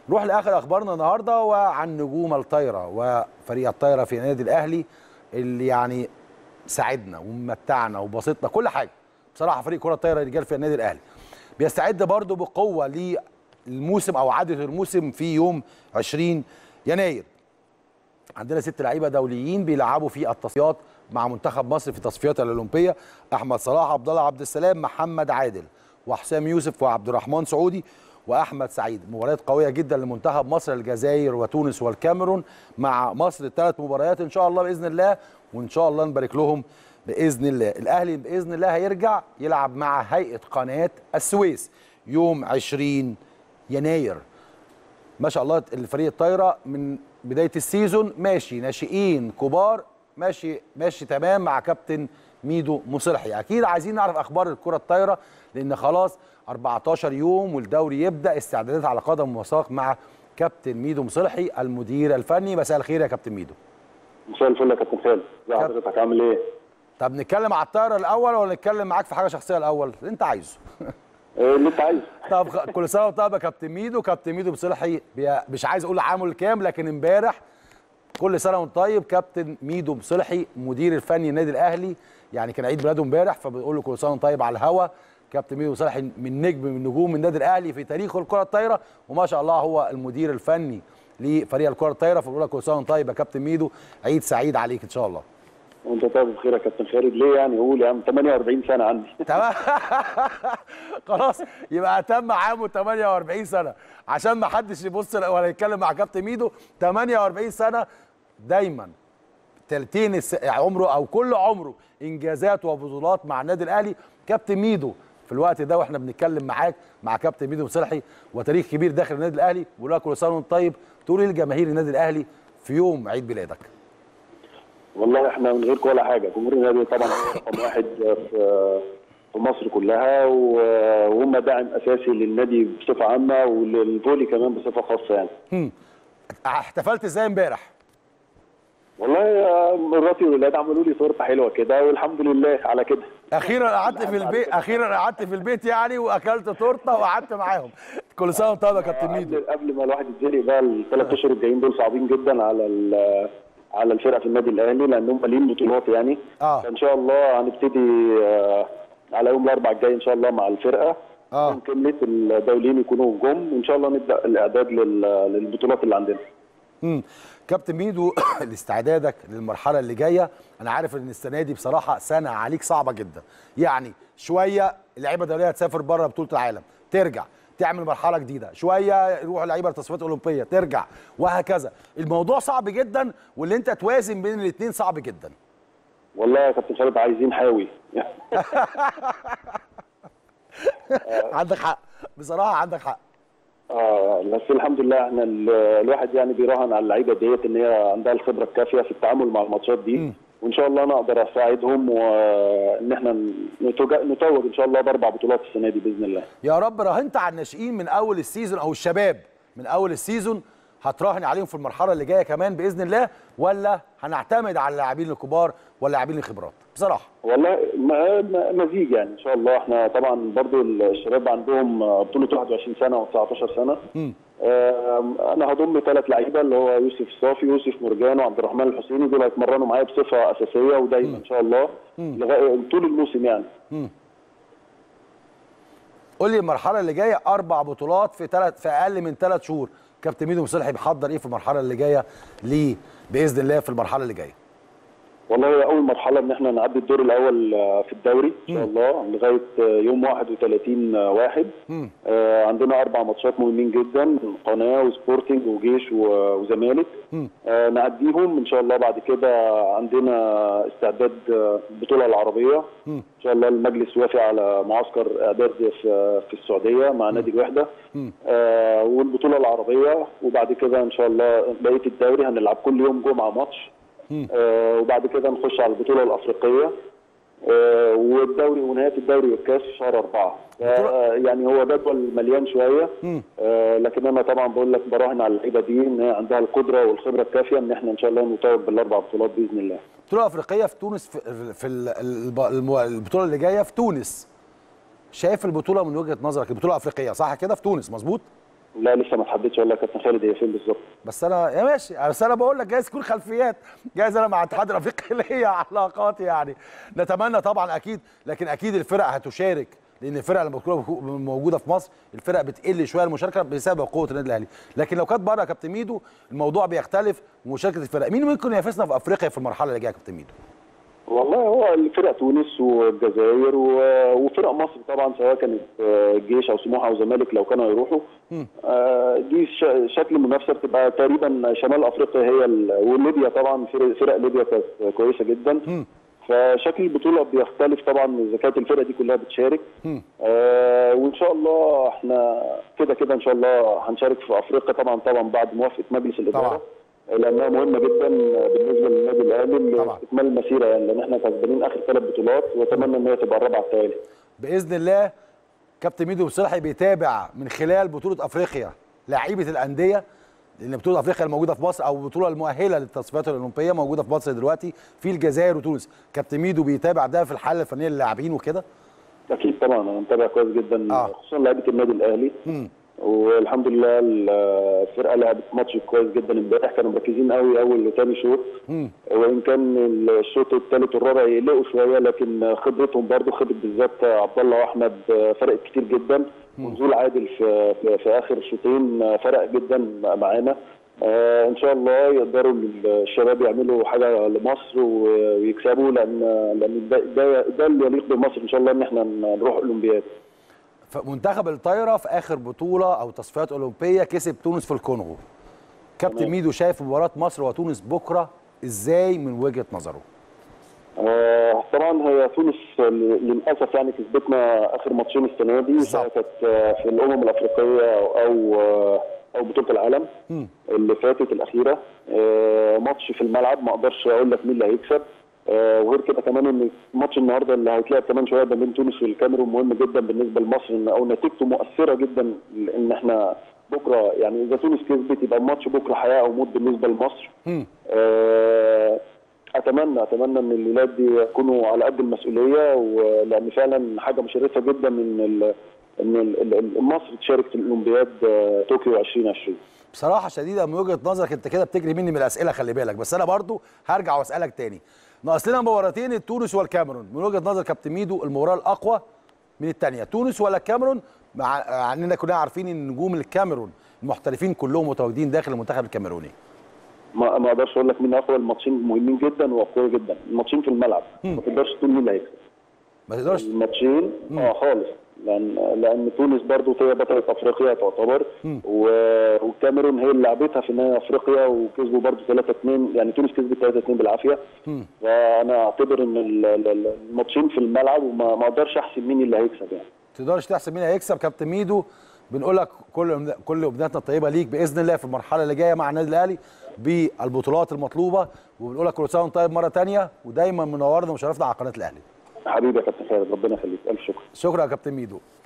نروح لاخر اخبارنا النهارده وعن نجوم الطايره وفريق الطايره في النادي الاهلي اللي يعني ساعدنا ومتعنا وبسطنا كل حاجه بصراحه فريق كره الطايره رجال في النادي الاهلي بيستعد برضه بقوه للموسم او عاده الموسم في يوم 20 يناير عندنا ست لعيبه دوليين بيلعبوا في التصفيات مع منتخب مصر في تصفيات الاولمبيه احمد صلاح عبد الله عبد السلام محمد عادل وحسام يوسف وعبد الرحمن سعودي واحمد سعيد مباريات قويه جدا لمنتخب مصر الجزائر وتونس والكاميرون مع مصر الثلاث مباريات ان شاء الله باذن الله وان شاء الله نبارك لهم باذن الله الاهلي باذن الله هيرجع يلعب مع هيئه قناه السويس يوم 20 يناير ما شاء الله الفريق الطايره من بدايه السيزون ماشي ناشئين كبار ماشي ماشي تمام مع كابتن ميدو مصلحي اكيد عايزين نعرف اخبار الكره الطايره لان خلاص 14 يوم والدوري يبدا استعدادات على قدم وساق مع كابتن ميدو مصلحي المدير الفني مساء الخير يا كابتن ميدو مساء الفل يا كابتن خالد ازي حضرتك عامل ايه طب نتكلم على الطايره الاول ولا نتكلم معاك في حاجه شخصيه الاول اللي انت عايزه اللي انت عايزه طب كل سنه وانت طيب يا كابتن ميدو كابتن ميدو مصلحي مش عايز اقول عامل كام لكن امبارح كل سنه وانت طيب كابتن ميدو مصلحي مدير الفني النادي الاهلي يعني كان عيد ميلاده امبارح فبنقول له كل سنه وانت طيب على الهوا كابتن ميدو مصلحي من نجم من نجوم النادي الاهلي في تاريخ الكره الطايره وما شاء الله هو المدير الفني لفريق الكره الطايره فبقول لك كل سنه وانت طيب يا كابتن ميدو عيد سعيد عليك ان شاء الله وانت طيب بخير يا كابتن خالد ليه يعني قول يا عم 48 سنه عندي تمام خلاص يبقى تم عامه 48 سنه عشان ما حدش يبص ولا يتكلم مع كابتن ميدو 48 سنه دايما تلتين عمره او كل عمره انجازات وبطولات مع النادي الاهلي كابتن ميدو في الوقت ده واحنا بنتكلم معاك مع كابتن ميدو مصلحي وتاريخ كبير داخل النادي الاهلي بقول لك كل سنه وانت طيب تقول ايه لجماهير النادي الاهلي في يوم عيد ميلادك والله احنا من غيركم ولا حاجه جمهور النادي طبعا رقم واحد في في مصر كلها وهم داعم اساسي للنادي بصفه عامه وللفولي كمان بصفه خاصه يعني. امم احتفلت ازاي امبارح؟ والله مراتي والولاد عملوا لي تورته حلوه كده والحمد لله على كده. اخيرا قعدت في البيت اخيرا قعدت في البيت يعني واكلت تورته وقعدت معاهم. كل سنه وانت طيب يا كابتن ميدو. قبل ما الواحد يتزنق بقى الثلاث اشهر الجايين دول صعبين جدا على على الفرقه في النادي الاهلي لان هم ليهم بطولات يعني اه فان شاء الله هنبتدي آه على يوم الاربعاء الجاي ان شاء الله مع الفرقه اه كميه الدوليين يكونوا جم وان شاء الله نبدا الاعداد للبطولات اللي عندنا امم كابتن ميدو لاستعدادك للمرحله اللي جايه انا عارف ان السنه دي بصراحه سنه عليك صعبه جدا يعني شويه اللعيبه الدوليه هتسافر بره بطوله العالم ترجع تعمل مرحله جديده شويه يروحوا لعيبه لتصفيات اولمبيه ترجع وهكذا الموضوع صعب جدا واللي انت توازن بين الاثنين صعب جدا والله يا كابتن خالد عايزين حاوي عندك حق بصراحه عندك حق اه بس الحمد لله احنا الواحد يعني بيراهن على اللعيبه ديت ان هي عندها الخبره الكافيه في التعامل مع الماتشات دي م. وان شاء الله انا اقدر اساعدهم وان احنا نتوج ان شاء الله باربع بطولات السنه دي باذن الله. يا رب راهنت على الناشئين من اول السيزون او الشباب من اول السيزون هتراهن عليهم في المرحله اللي جايه كمان باذن الله ولا هنعتمد على اللاعبين الكبار واللاعبين الخبرات بصراحه؟ والله مزيج يعني ان شاء الله احنا طبعا برضو الشباب عندهم بطوله 21 سنه و19 سنه م. انا هضم ثلاث لعيبه اللي هو يوسف صافي يوسف مرجان وعبد الرحمن الحسيني دول هيتمرنوا معايا بصفه اساسيه ودايما ان شاء الله لغايه طول الموسم يعني م. قول لي المرحله اللي جايه اربع بطولات في ثلاث في اقل من ثلاث شهور كابتن ميدو مصلحي بيحضر ايه في المرحله اللي جايه ليه باذن الله في المرحله اللي جايه والله اول مرحله ان احنا نعدي الدور الاول في الدوري ان شاء الله لغايه يوم 31 واحد م. آه عندنا اربع ماتشات مهمين جدا قناه وسبورتنج وجيش وزمالك آه نعديهم ان شاء الله بعد كده عندنا استعداد البطوله العربيه م. ان شاء الله المجلس وافق على معسكر اعداد في في السعوديه مع م. نادي الوحده م. آه والبطوله العربيه وبعد كده ان شاء الله بقيه الدوري هنلعب كل يوم جمعه ماتش آه وبعد كده نخش على البطوله الافريقيه آه والدوري ونهايه الدوري والكاس في شهر اربعه آه يعني هو جدول مليان شويه آه لكن انا طبعا بقول لك براهن على اللعيبه دي ان هي عندها القدره والخبره الكافيه ان احنا ان شاء الله نتوج بالاربع بطولات باذن الله. البطوله الافريقيه في تونس في, في البطوله اللي جايه في تونس شايف البطوله من وجهه نظرك البطوله الافريقيه صح كده في تونس مظبوط؟ لا لسه ما تحددش والله يا كابتن خالد هي فين بالظبط بس انا يا ماشي بس انا بقول لك جايز تكون خلفيات جايز انا مع الاتحاد الافريقي ليا علاقات يعني نتمنى طبعا اكيد لكن اكيد الفرق هتشارك لان الفرق لما بتكون موجوده في مصر الفرق بتقل شويه المشاركه بسبب قوه النادي الاهلي لكن لو كانت بره يا كابتن ميدو الموضوع بيختلف ومشاركه الفرق مين ممكن ينافسنا في افريقيا في المرحله اللي جايه يا كابتن ميدو والله هو الفرق تونس والجزائر و- وفرق مصر طبعا سواء كانت آه، الجيش او سموحه او زمالك لو كانوا يروحوا آه، دي ش- شكل المنافسه بتبقى تقريبا شمال افريقيا هي ال- وليبيا طبعا فرق, فرق ليبيا كانت كويسه جدا فشكل البطوله بيختلف طبعا اذا كانت الفرق دي كلها بتشارك آه وان شاء الله احنا كده كده ان شاء الله هنشارك في افريقيا طبعا طبعا بعد موافقه مجلس الاداره لانها مهمه جدا بالنسبه للنادي الاهلي طبعا. لاستكمال المسيره يعني لان احنا كسبانين اخر ثلاث بطولات واتمنى ان هي تبقى الرابعه التالي باذن الله كابتن ميدو بصراحه بيتابع من خلال بطوله افريقيا لعيبه الانديه لان بطوله افريقيا الموجوده في مصر او البطوله المؤهله للتصفيات الاولمبيه موجوده في مصر دلوقتي في الجزائر وتونس كابتن ميدو بيتابع ده في الحاله الفنيه للاعبين وكده اكيد طبعا انا متابع كويس جدا آه. خصوصا لعيبه النادي الاهلي والحمد لله الفرقه لعبت ماتش كويس جدا امبارح كانوا مركزين قوي اول وثاني شوط وان كان الشوط الثالث والرابع يقلقوا شويه لكن خبرتهم برضو خبره بالذات عبد الله واحمد فرقت كتير جدا ونزول عادل في, في, في اخر شوطين فرق جدا معانا آه ان شاء الله يقدروا الشباب يعملوا حاجه لمصر و- ويكسبوا لان لان ده ده, ده اللي يليق بمصر ان شاء الله ان احنا نروح الاولمبياد فمنتخب الطايره في اخر بطوله او تصفيات اولمبيه كسب تونس في الكونغو كابتن تمام. ميدو شايف مباراه مصر وتونس بكره ازاي من وجهه نظره آه، طبعا هي تونس ل- للاسف يعني كسبتنا اخر ماتشين السنه دي سواء بالظبط. كانت آه، في الامم الافريقيه او آه، او بطوله العالم اللي فاتت الاخيره آه، ماتش في الملعب ما اقدرش اقول لك مين اللي هيكسب آه، وغير كده كمان ان ماتش النهارده اللي هيتلعب كمان شويه ما بين تونس والكاميرون مهم جدا بالنسبه لمصر إن- او نتيجته مؤثره جدا ان احنا بكره يعني اذا تونس كسبت يبقى الماتش بكره حياه او موت بالنسبه لمصر آه، اتمنى اتمنى ان الولاد دي يكونوا على قد المسؤوليه ولان فعلا حاجه مشرفه جدا ان ال- ان ال- ال- مصر تشارك في الاولمبياد آه، طوكيو 2020 بصراحه شديده من وجهه نظرك انت كده بتجري مني من الاسئله خلي بالك بس انا برضو هرجع واسالك تاني ناقص لنا مباراتين تونس والكاميرون من وجهه نظر كابتن ميدو المباراه الاقوى من الثانيه تونس ولا الكاميرون مع مع اننا كلنا عارفين ان نجوم الكاميرون المحترفين كلهم متواجدين داخل المنتخب الكاميروني ما ما اقدرش اقول لك مين اقوى الماتشين مهمين جدا واقوياء جدا الماتشين في الملعب ما تقدرش تقول مين اللي هيكسب ما تقدرش الماتشين اه خالص لان لان تونس برضو هي بطله افريقيا تعتبر و- والكاميرون هي اللي لعبتها في نهائي افريقيا وكسبوا برضو 3 2 يعني تونس كسبت 3 2 بالعافيه فانا اعتبر ان ال- ال- ال- الماتشين في الملعب وما ما اقدرش احسب مين اللي هيكسب يعني تقدرش تحسب مين هيكسب كابتن ميدو بنقول لك كل كل امنياتنا الطيبه ليك باذن الله في المرحله اللي جايه مع النادي الاهلي بالبطولات المطلوبه وبنقول لك كل سنه وانت طيب مره ثانيه ودايما منورنا ومشرفنا على قناه الاهلي حبيبي يا كابتن خالد ربنا يخليك الف شكر شكرا يا كابتن ميدو